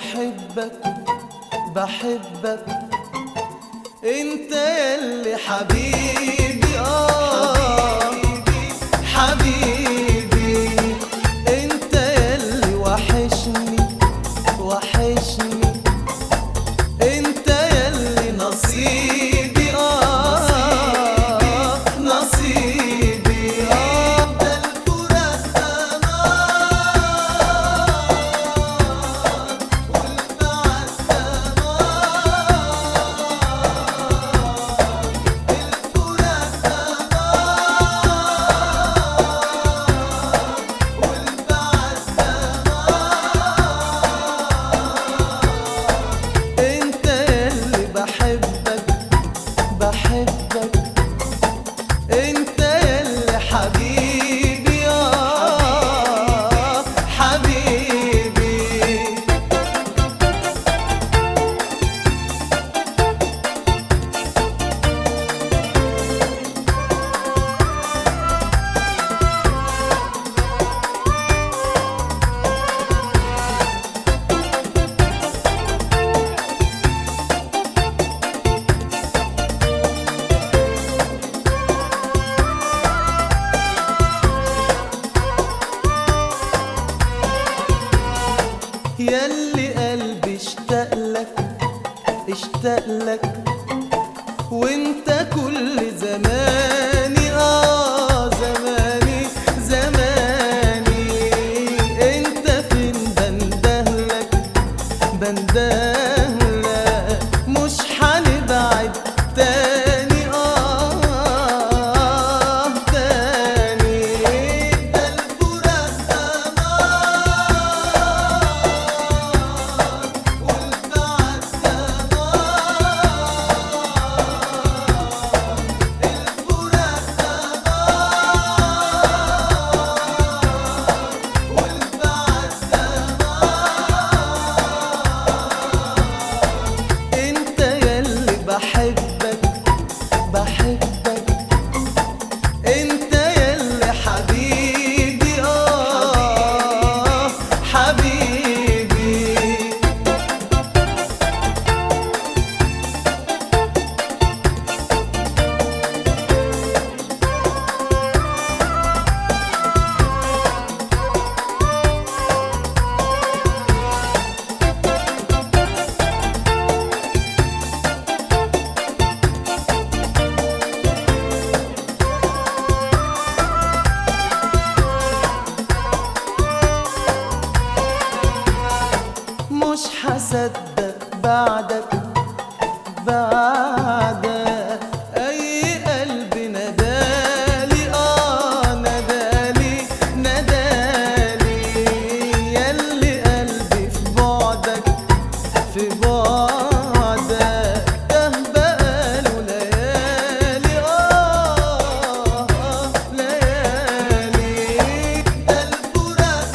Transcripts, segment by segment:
بحبك بحبك انت يلي حبيبي اه حبيبي انت يلي وحشني وحشني انت يلي نصيبي اه نصيبي اه ده الفراق امان والبعد انت اللي بحبك بحبك انت اللي حبيبي اه حبيبي ياللي قلبي اشتاق لك اشتاق لك وانت كل زماني اه زماني زماني انت فين بندهلك بندهلك مش هنبعد تاني اه تاني ده الفراق امان والبعد انت يلي بحبك بحبك انت يلي حبيبي اه حبيبي مش هصدق بعدك بعدك اي قلب ندالي اه ندالي ندالي ياللي قلبي في بعدك في بعدك ده بقاله ليالي اه آه، ليالي ده الفراق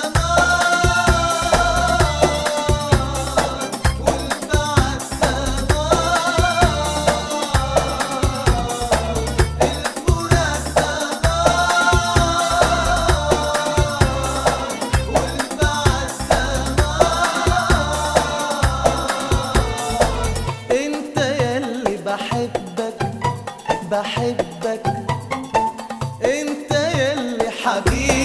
امان والبعد انت يلي بحبك بحبك انت يلي حبيبي